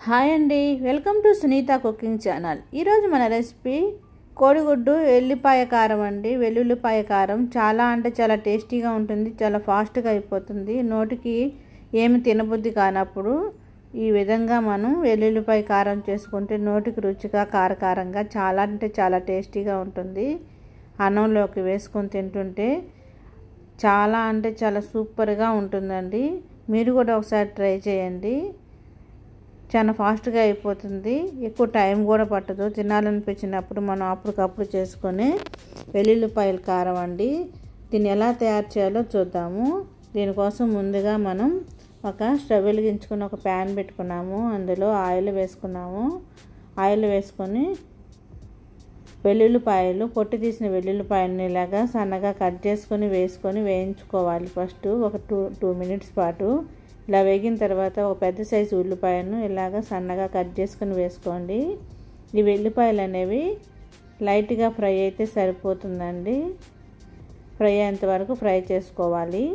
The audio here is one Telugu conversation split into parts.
హాయ్ అండి welcome to Sunitha cooking channel ఈరోజు మన రెసిపీ కోడిగుడ్డు ఎల్లిపాయ కారం అండి వెల్లుల్లిపాయ కారం చాలా అంటే చాలా టేస్టీగా ఉంటుంది చాలా ఫాస్ట్గా అయిపోతుంది నోటికి ఏమి తినబుద్ధి కానప్పుడు ఈ విధంగా మనం వెల్లుల్లిపాయ కారం చేసుకుంటే నోటికి రుచిగా కారకారంగా చాలా అంటే చాలా టేస్టీగా ఉంటుంది అన్నంలోకి వేసుకొని తింటుంటే చాలా అంటే చాలా సూపర్గా ఉంటుందండి మీరు కూడా ఒకసారి ట్రై చేయండి చాలా ఫాస్ట్గా అయిపోతుంది ఎక్కువ టైం కూడా పట్టదు తినాలనిపించినప్పుడు మనం అప్పటికప్పుడు చేసుకొని వెల్లుల్లిపాయల కారం అండి దీన్ని ఎలా తయారు చేయాలో చూద్దాము దీనికోసం ముందుగా మనం ఒక స్టవ్ వెలిగించుకుని ఒక ప్యాన్ పెట్టుకున్నాము అందులో ఆయిల్ వేసుకున్నాము ఆయిల్ వేసుకొని వెల్లుల్లిపాయలు పొట్టి తీసిన వెల్లుల్లిపాయలని ఇలాగా సన్నగా కట్ చేసుకొని వేసుకొని వేయించుకోవాలి ఫస్ట్ ఒక టూ టూ మినిట్స్ పాటు ఇలా వేగిన తర్వాత ఒక పెద్ద సైజు ఉల్లిపాయను ఇలాగ సన్నగా కట్ చేసుకుని వేసుకోండి ఈ వెల్లిపాయలు అనేవి లైట్గా ఫ్రై అయితే సరిపోతుందండి ఫ్రై అయ్యేంత వరకు ఫ్రై చేసుకోవాలి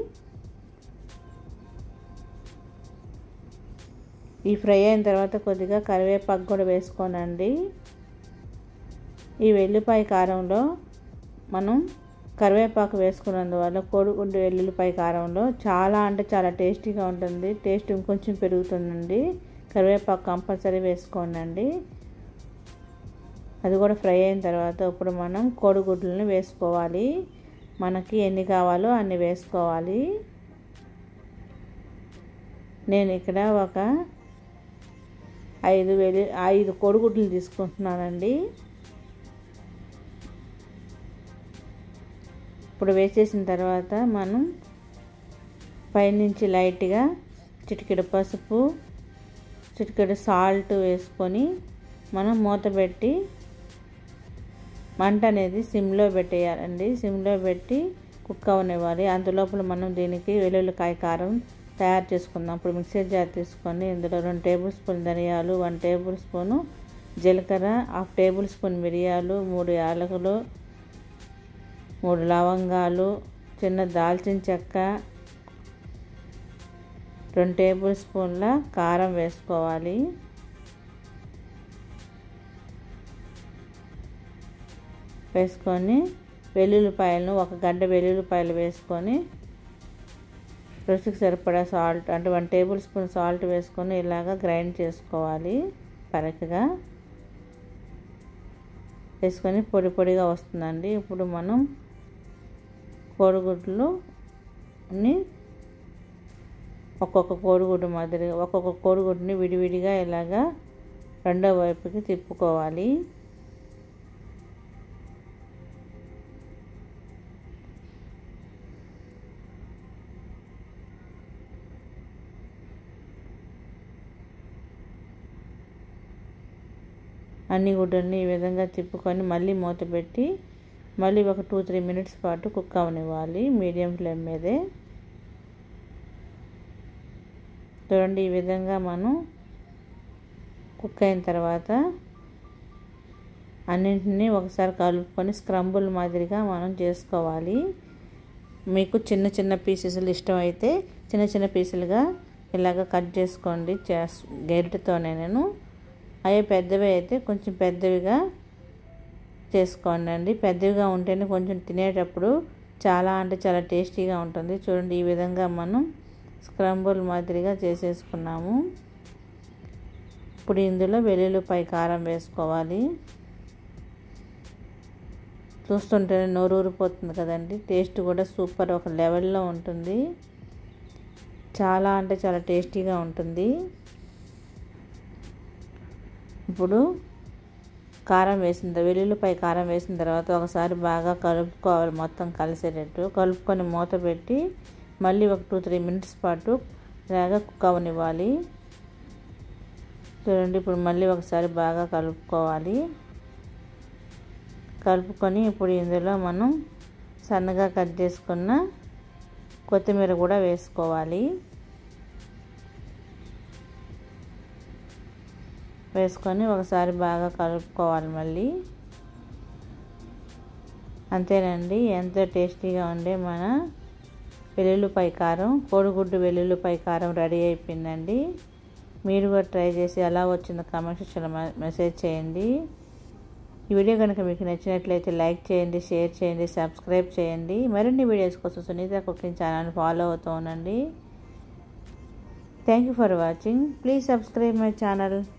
ఈ ఫ్రై అయిన తర్వాత కొద్దిగా కరివేపాకు కూడా వేసుకోనండి ఈ వెల్లిపాయ కారంలో మనం కరివేపాకు వేసుకున్నందువల్ల కోడిగుడ్డు వెల్లుల్లిపాయ కారంలో చాలా అంటే చాలా టేస్టీగా ఉంటుంది టేస్ట్ ఇంకొంచెం పెరుగుతుందండి కరివేపాకు కంపల్సరీ వేసుకోండి అది కూడా ఫ్రై అయిన తర్వాత ఇప్పుడు మనం కోడిగుడ్లని వేసుకోవాలి మనకి ఎన్ని కావాలో అన్ని వేసుకోవాలి నేను ఇక్కడ ఒక ఐదు వెలి ఐదు కోడిగుడ్లు తీసుకుంటున్నానండి ఇప్పుడు వేసేసిన తర్వాత మనం పైనుంచి లైట్గా చిటికెడు పసుపు చిటికెడు సాల్ట్ వేసుకొని మనం మూత పెట్టి మంట అనేది సిమ్లో పెట్టేయాలండి సిమ్లో పెట్టి కుక్ అవనివ్వాలి అందులోపల మనం దీనికి వెల్లుల్లికాయ కారం తయారు చేసుకుందాం ఇప్పుడు మిక్సీ జార్ తీసుకొని ఇందులో రెండు టేబుల్ స్పూన్ ధనియాలు వన్ టేబుల్ స్పూను జీలకర్ర హాఫ్ టేబుల్ స్పూన్ మిరియాలు మూడు యాలకులు మూడు లవంగాలు చిన్న దాల్చిన చెక్క రెండు టేబుల్ స్పూన్ల కారం వేసుకోవాలి వేసుకొని వెల్లుల్లిపాయలను ఒక గడ్డ వెల్లుల్లిపాయలు వేసుకొని రుచికి సరిపడా సాల్ట్ అంటే వన్ టేబుల్ స్పూన్ సాల్ట్ వేసుకొని ఇలాగ గ్రైండ్ చేసుకోవాలి పరకగా వేసుకొని పొడి పొడిగా వస్తుందండి ఇప్పుడు మనం కోడిగుడ్లుని ఒక్కొక్క కోడిగుడ్డు మాదిరి ఒక్కొక్క కోడిగుడ్డుని విడివిడిగా ఇలాగా రెండో వైపుకి తిప్పుకోవాలి అన్ని గుడ్డల్ని ఈ విధంగా తిప్పుకొని మళ్ళీ మూత పెట్టి మళ్ళీ ఒక టూ త్రీ మినిట్స్ పాటు కుక్ అవనివ్వాలి మీడియం ఫ్లేమ్ మీదే చూడండి ఈ విధంగా మనం కుక్ అయిన తర్వాత అన్నింటినీ ఒకసారి కలుపుకొని స్క్రంబుల్ మాదిరిగా మనం చేసుకోవాలి మీకు చిన్న చిన్న పీసెస్లు ఇష్టమైతే చిన్న చిన్న పీసులుగా ఇలాగ కట్ చేసుకోండి గెరిటతోనే నేను అవి పెద్దవి అయితే కొంచెం పెద్దవిగా చేసుకోండి అండి పెద్దవిగా ఉంటేనే కొంచెం తినేటప్పుడు చాలా అంటే చాలా టేస్టీగా ఉంటుంది చూడండి ఈ విధంగా మనం స్క్రంబుల్ మాదిరిగా చేసేసుకున్నాము ఇప్పుడు ఇందులో వెల్లుల్లిపాయ కారం వేసుకోవాలి చూస్తుంటేనే నోరు ఊరిపోతుంది కదండి టేస్ట్ కూడా సూపర్ ఒక లెవెల్లో ఉంటుంది చాలా అంటే చాలా టేస్టీగా ఉంటుంది ఇప్పుడు కారం వేసిన వెల్లుల్లిపాయ కారం వేసిన తర్వాత ఒకసారి బాగా కలుపుకోవాలి మొత్తం కలిసేటట్టు కలుపుకొని మూత పెట్టి మళ్ళీ ఒక టూ త్రీ మినిట్స్ పాటు ఇలాగా కుక్ అవనివ్వాలి చూడండి ఇప్పుడు మళ్ళీ ఒకసారి బాగా కలుపుకోవాలి కలుపుకొని ఇప్పుడు ఇందులో మనం సన్నగా కట్ చేసుకున్న కొత్తిమీర కూడా వేసుకోవాలి వేసుకొని ఒకసారి బాగా కలుపుకోవాలి మళ్ళీ అంతేనండి ఎంతో టేస్టీగా ఉండే మన వెల్లుల్లిపాయ కారం కోడిగుడ్డు వెల్లుల్లిపాయ కారం రెడీ అయిపోయిందండి మీరు కూడా ట్రై చేసి ఎలా వచ్చిందో కామెంట్ సెక్షన్లో మెసేజ్ చేయండి ఈ వీడియో కనుక మీకు నచ్చినట్లయితే లైక్ చేయండి షేర్ చేయండి సబ్స్క్రైబ్ చేయండి మరిన్ని వీడియోస్ కోసం సునీత కుకింగ్ ఛానల్ ఫాలో అవుతూ ఉండండి thank you for watching please subscribe my channel